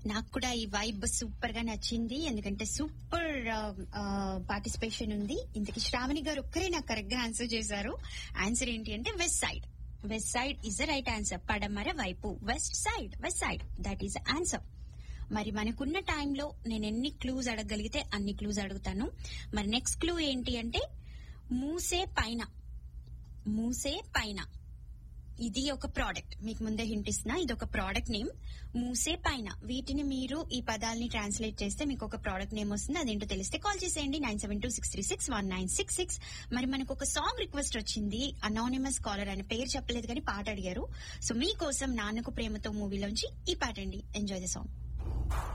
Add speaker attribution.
Speaker 1: నాకు కూడా ఈ వైబ్ సూపర్ గా నచ్చింది ఎందుకంటే సూపర్ పార్టిసిపేషన్ ఉంది ఇంతకి శ్రావణి గారు ఒక్కరే నాకు కరెక్ట్ గా ఆన్సర్ చేశారు ఆన్సర్ ఏంటి అంటే west side west side is the right answer పడమర వైపు west side west side that is answer మరి మనకున్న టైంలో నేను ఎన్ని క్లూజ్ అడగగలిగితే అన్ని క్లూజ్ అడుగుతాను మరి నెక్స్ట్ క్లూ ఏంటి అంటే మూసే పైన మూసే పైన ఇది ఒక ప్రోడక్ట్ మీకు ముందే హింట్ ఇస్తున్నా ఇది ఒక ప్రోడక్ట్ నేమ్ మూసే పైన వీటిని మీరు ఈ పదాలని ట్రాన్స్లేట్ చేస్తే మీకు ఒక ప్రోడక్ట్ నేమ్ వస్తుంది అదేంటో తెలిస్తే కాల్ చేసేయండి nine seven two six three six one nine six six మరి మనకు ఒక సాంగ్ రిక్వెస్ట్ వచ్చింది అనానిమస్ కాలర్ అని పేరు చెప్పలేదు కానీ పాట అడిగారు సో మీకోసం నాన్నకు ప్రేమతో మూవీలోంచి ఈ పాట అండి ఎంజాయ్ ద సాంగ్